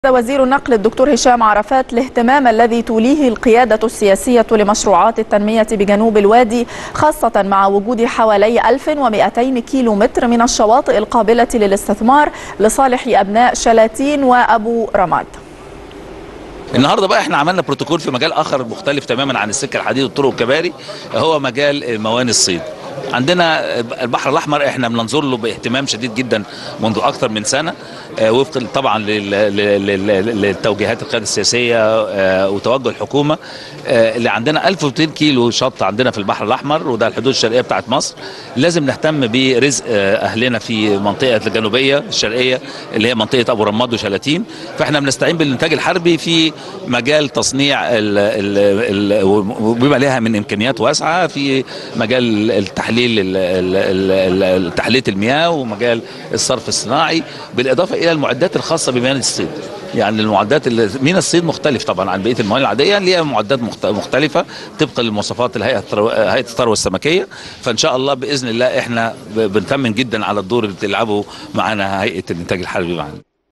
وزير النقل الدكتور هشام عرفات الاهتمام الذي توليه القيادة السياسية لمشروعات التنمية بجنوب الوادي خاصة مع وجود حوالي 1200 كيلو متر من الشواطئ القابلة للاستثمار لصالح أبناء شلاتين وأبو رماد النهارده بقى احنا عملنا بروتوكول في مجال اخر مختلف تماما عن السكه الحديد والطرق والكباري هو مجال مواني الصيد عندنا البحر الاحمر احنا بننظر له باهتمام شديد جدا منذ اكثر من سنه وفقا طبعا للتوجيهات القياده السياسيه وتوجه الحكومه اللي عندنا 1200 كيلو شط عندنا في البحر الاحمر وده الحدود الشرقيه بتاعت مصر لازم نهتم برزق اهلنا في منطقه الجنوبيه الشرقيه اللي هي منطقه ابو رماد وشلاتين فاحنا بنستعين بالانتاج الحربي في مجال تصنيع وبما لها من امكانيات واسعه في مجال التحليل تحليه المياه ومجال الصرف الصناعي بالاضافه الى المعدات الخاصه بمياه الصيد يعني المعدات مينا الصيد مختلف طبعا عن بقيه الموانئ العاديه ليها معدات مختلفه طبقا لمواصفات الهيئه هيئه الثروه السمكيه فان شاء الله باذن الله احنا بنثمن جدا على الدور اللي بتلعبه معانا هيئه الانتاج الحربي معانا